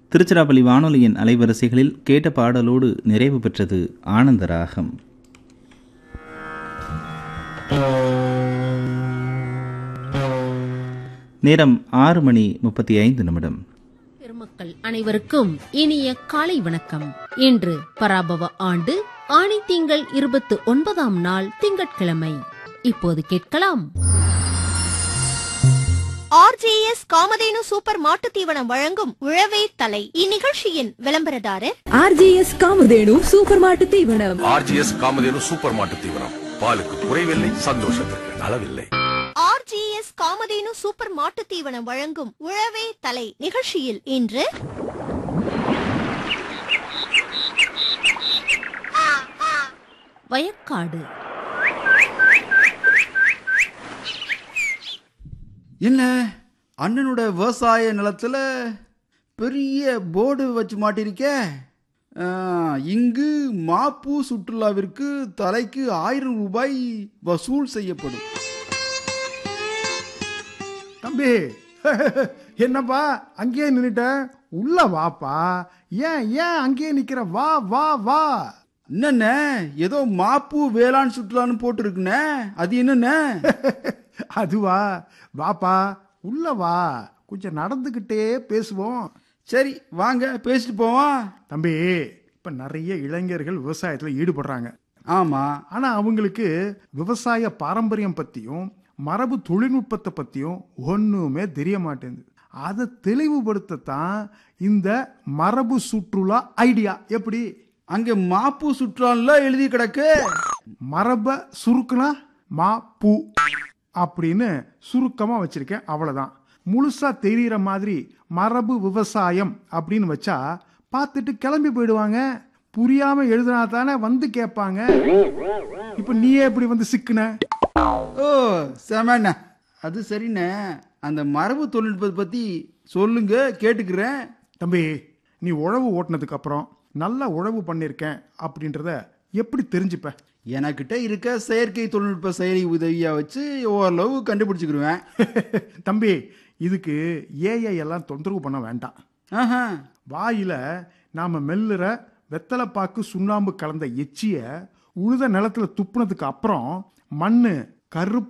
திருச்சிராப்பள்ளி வானொலியின் அலைவரிசைகளில் கேட்ட பாடலோடு நிறைவு பெற்றது ஆனந்த ராகம் நேரம் ஆறு மணி முப்பத்தி ஐந்து நிமிடம் பெருமக்கள் அனைவருக்கும் இனிய காலை வணக்கம் இன்று பராபவ ஆண்டு ஆணி திங்கள் இருபத்து ஒன்பதாம் நாள் திங்கட்கிழமை இப்போது கேட்கலாம் ஆர்ஜேஎஸ் காமதேனு சூப்பர் மாட்டுத் தீவனம் வழங்கும் உழவே தலை இந்நிகழ்ச்சியின் விளம்பரதாரர் ஆர்ஜிஎஸ் காமதேனு சூப்பர் மாட்டு தீவனம் ஆர்ஜிஎஸ் காமதேனு சூப்பர் மாட்டு தீவனம் பாலுக்கு குறைவில்லை சந்தோஷத்திற்கு அளவில்லை ஆர்ஜிஎஸ் காமதேனு சூப்பர் மாட்டுத் தீவனம் வழங்கும் உழவே தலை நிகழ்ச்சியில் இன்று வயக்காடு என்ன அண்ணனோட விவசாய நிலத்துல பெரிய போர்டு வச்சு மாட்டிருக்கே ஆ, இங்கு மாப்பு சுற்றுலாவிற்கு தலைக்கு ஆயிரம் ரூபாய் வசூல் செய்யப்படும் தம்பி என்னப்பா அங்கேயே நின்னுட்ட உள்ள வாப்பா ஏன் ஏன் அங்கேயே நிக்கிற வா வா வா என்னண்ணே ஏதோ மாப்பு வேளாண் சுற்றுலான்னு போட்டிருக்குண்ணே அது என்னண்ணே அதுவா வாப்பா உள்ள வா கொஞ்சம் நடந்துக்கிட்டே பேசுவோம் சரி வாங்க பேசிட்டு போவோம் தம்பி இப்ப நிறைய இளைஞர்கள் விவசாயத்துல ஈடுபடுறாங்க ஆமா ஆனா அவங்களுக்கு விவசாய பாரம்பரியம் பத்தியும் மரபு தொழில்நுட்பத்தை பத்தியும் ஒண்ணுமே தெரிய மாட்டேங்குது அதை தெளிவுபடுத்தத்தான் இந்த மரபு சுற்றுலா ஐடியா எப்படி அங்க மாப்பு சுற்றுலான்ல எழுதி கிடக்கு மரப சுருக்குனா மா பூ அப்படின்னு சுருக்கமா வச்சிருக்கேன் அவ்வளவுதான் முழுசா தெரியிற மாதிரி மரபு விவசாயம் அப்படின்னு வச்சா பார்த்துட்டு கிளம்பி போயிடுவாங்க புரியாம எழுதுனா தானே வந்து கேட்பாங்க இப்ப நீயே எப்படி வந்து சிக்குன ஓ செமண்ணே அது சரிண்ணே அந்த மரபு தொழில்நுட்பத்தை பத்தி சொல்லுங்க கேட்டுக்கிறேன் தம்பி நீ உழவு ஓட்டுனதுக்கு அப்புறம் நல்லா உழவு பண்ணிருக்கேன் அப்படின்றத எப்படி தெரிஞ்சுப்ப எனக்கிட்ட இருக்க செயற்கை தொழில்நுட்ப செயலி உதவியா வச்சு ஓரளவு கண்டுபிடிச்சுக்கிருவேன் தம்பி இதுக்கு ஏஐ எல்லாம் தொந்தரவு பண்ண வேண்டாம் ஆஹா வாயில நாம மெல்லுற வெத்தலைப்பாக்கு சுண்ணாம்பு கலந்த எச்சிய உழுத நிலத்துல துப்புனதுக்கு அப்புறம் மண்ணு கருப்பு